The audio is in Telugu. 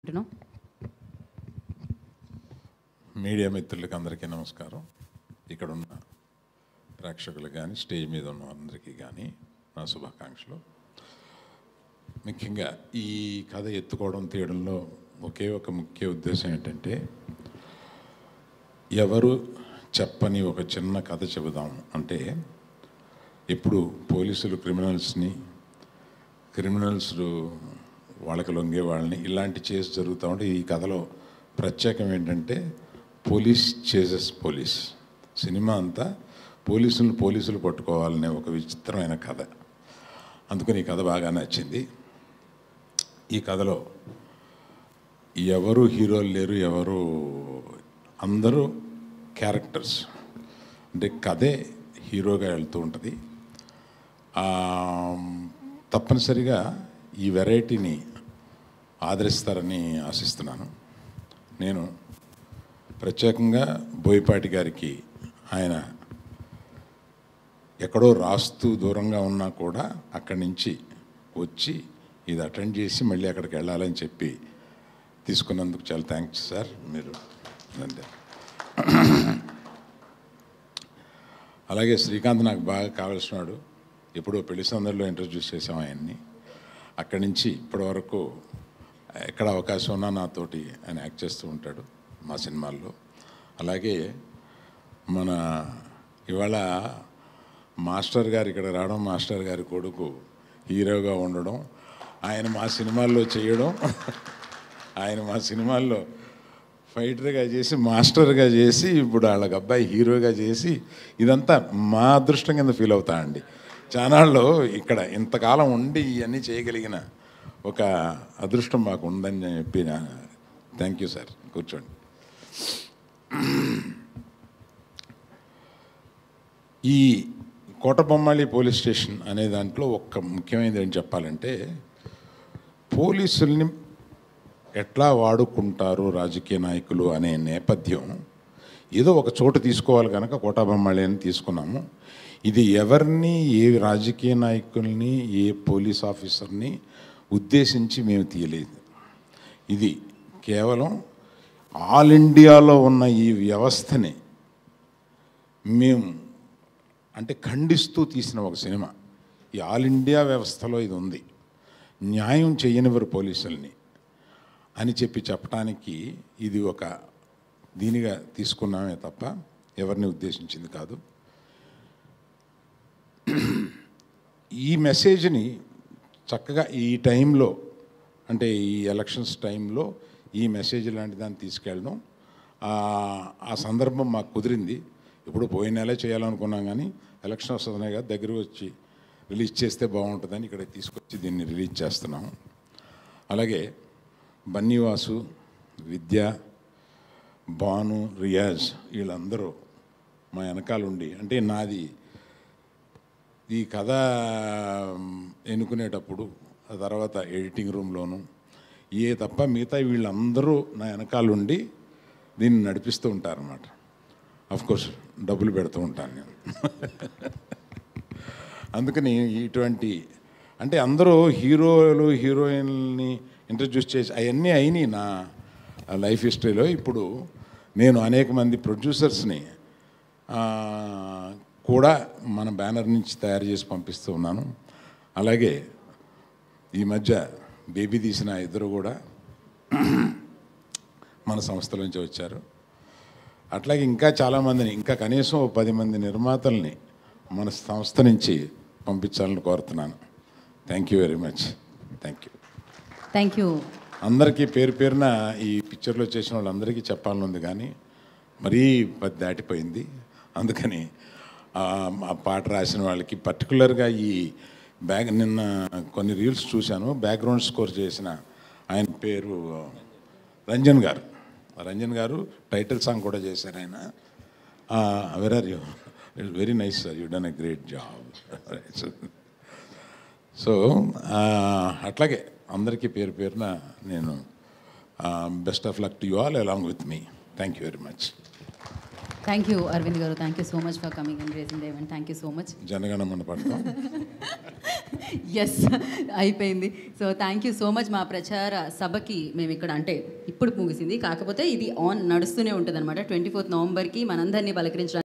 అంటున్నాం మీడియా మిత్రులకి అందరికీ నమస్కారం ఇక్కడ ఉన్న ప్రేక్షకులకు కానీ స్టేజ్ మీద ఉన్న అందరికీ కానీ నా శుభాకాంక్షలు ముఖ్యంగా ఈ కథ ఎత్తుకోవడం తీయడంలో ఒకే ఒక ముఖ్య ఉద్దేశం ఏంటంటే ఎవరు చెప్పని ఒక చిన్న కథ చెబుదాం అంటే ఇప్పుడు పోలీసులు క్రిమినల్స్ని క్రిమినల్స్ వాళ్ళకి లొంగే వాళ్ళని ఇలాంటి చేసి జరుగుతూ ఉంటే ఈ కథలో ప్రత్యేకం ఏంటంటే పోలీస్ చేసెస్ పోలీస్ సినిమా అంతా పోలీసులు పోలీసులు పట్టుకోవాలనే ఒక విచిత్రమైన కథ అందుకని ఈ కథ బాగా నచ్చింది ఈ కథలో ఎవరు హీరోలు లేరు ఎవరు అందరూ క్యారెక్టర్స్ అంటే కథే హీరోగా వెళ్తూ ఉంటుంది ఆ, తప్పనిసరిగా ఈ వెరైటీని ఆదరిస్తారని ఆశిస్తున్నాను నేను ప్రత్యేకంగా బోయపాటి గారికి ఆయన ఎక్కడో రాస్తూ దూరంగా ఉన్నా కూడా అక్కడి నుంచి వచ్చి ఇది అటెండ్ చేసి మళ్ళీ అక్కడికి వెళ్ళాలని చెప్పి తీసుకున్నందుకు చాలా థ్యాంక్స్ సార్ మీరు అంతే అలాగే శ్రీకాంత్ నాకు బాగా కావలసినాడు ఎప్పుడో పెళ్లి సందర్లో ఇంట్రడ్యూస్ చేసాం ఆయన్ని అక్కడి నుంచి ఇప్పటి వరకు ఎక్కడ అవకాశం ఉన్నా నాతోటి ఆయన యాక్ట్ చేస్తూ ఉంటాడు మా సినిమాల్లో అలాగే మన ఇవాళ మాస్టర్ గారు ఇక్కడ రావడం మాస్టర్ గారి కొడుకు హీరోగా ఉండడం ఆయన మా సినిమాల్లో చేయడం ఆయన మా సినిమాల్లో ఫైటర్గా చేసి మాస్టర్గా చేసి ఇప్పుడు వాళ్ళకి అబ్బాయి హీరోగా చేసి ఇదంతా మా అదృష్టం కింద ఫీల్ అవుతా అండి చానాళ్ళు ఇక్కడ ఇంతకాలం ఉండి ఇవన్నీ చేయగలిగిన ఒక అదృష్టం మాకు ఉందని చెప్పి థ్యాంక్ యూ సార్ కూర్చోండి ఈ కోటబొమ్మాళి పోలీస్ స్టేషన్ అనే దాంట్లో ఒక్క ముఖ్యమైనది ఏం చెప్పాలంటే పోలీసుల్ని ఎట్లా వాడుకుంటారు రాజకీయ నాయకులు అనే నేపథ్యం ఏదో ఒక చోటు తీసుకోవాలి కనుక కోటాబొమ్మాళి అని తీసుకున్నాము ఇది ఎవరిని ఏ రాజకీయ నాయకుల్ని ఏ పోలీస్ ఆఫీసర్ని ఉద్దేశించి మేము తీయలేదు ఇది కేవలం ఆల్ ఇండియాలో ఉన్న ఈ వ్యవస్థని మేము అంటే ఖండిస్తూ తీసిన ఒక సినిమా ఈ ఆల్ ఇండియా వ్యవస్థలో ఇది ఉంది న్యాయం చేయనివారు పోలీసుల్ని అని చెప్పి చెప్పడానికి ఇది ఒక దీనిగా తీసుకున్నామే తప్ప ఎవరిని ఉద్దేశించింది కాదు ఈ మెసేజ్ని చక్కగా ఈ టైంలో అంటే ఈ ఎలక్షన్స్ టైంలో ఈ మెసేజ్ లాంటి దాన్ని తీసుకెళ్ళడం ఆ ఆ సందర్భం మాకు కుదిరింది ఇప్పుడు పోయిన నెలే చేయాలనుకున్నాం కానీ ఎలక్షన్ వస్తున్నాయి కదా దగ్గర వచ్చి రిలీజ్ చేస్తే బాగుంటుందని ఇక్కడ తీసుకొచ్చి దీన్ని రిలీజ్ చేస్తున్నాం అలాగే బన్నీవాసు విద్య భాను రియాజ్ వీళ్ళందరూ మా వెనకాల ఉండి అంటే నాది ఈ కథ ఎన్నుకునేటప్పుడు ఆ తర్వాత ఎడిటింగ్ రూమ్లోను ఏ తప్ప మిగతా వీళ్ళందరూ నా వెనకాల ఉండి దీన్ని నడిపిస్తూ ఉంటారన్నమాట కోర్స్ డబ్బులు పెడుతూ ఉంటాను నేను అందుకని ఇటువంటి అంటే అందరూ హీరోలు హీరోయిన్ని ఇంట్రడ్యూస్ చేసి అవన్నీ అయినాయి నా లైఫ్ హిస్టరీలో ఇప్పుడు నేను అనేక మంది ప్రొడ్యూసర్స్ని ఆ, కూడా మన బ్యానర్ నుంచి తయారు చేసి పంపిస్తూ ఉన్నాను అలాగే ఈ మధ్య బేబీ తీసిన ఇద్దరు కూడా మన సంస్థల నుంచి వచ్చారు అట్లాగే ఇంకా చాలామందిని ఇంకా కనీసం ఓ పది మంది నిర్మాతల్ని మన సంస్థ నుంచి పంపించాలని కోరుతున్నాను thank you very much thank you thank you అందరికీ పేరు పేరున ఈ పిక్చర్లో చేసిన వాళ్ళందరికీ చెప్పాలని ఉంది కానీ మరీ పది దాటిపోయింది అందుకని ఆ, ఆ పాట రాసిన వాళ్ళకి పర్టికులర్గా ఈ బ్యాక్ నిన్న కొన్ని రీల్స్ చూశాను బ్యాక్గ్రౌండ్ స్కోర్ చేసిన ఆయన పేరు రంజన్ గారు రంజన్ గారు టైటిల్ సాంగ్ కూడా చేశారు ఆయన where are you very nice sir you done a great job so ఆ, అట్లాగే అందరికీ పేరు పేరున నేను best of luck to you all along with me thank you very much thank you Aravind గారు thank you so much for coming and gracing the event thank you so much Jana Gana Mana పడతాం ఎస్ అయిపోయింది so thank you so much మా ప్రచార సభకి మేము ఇక్కడ అంటే ఇప్పుడు ముగిసింది కాకపోతే ఇది ఆన్ నడుస్తూనే ఉంటుంది అనమాట ట్వంటీ ఫోర్త్ నవంబర్కి మనందరినీ పలకరించడానికి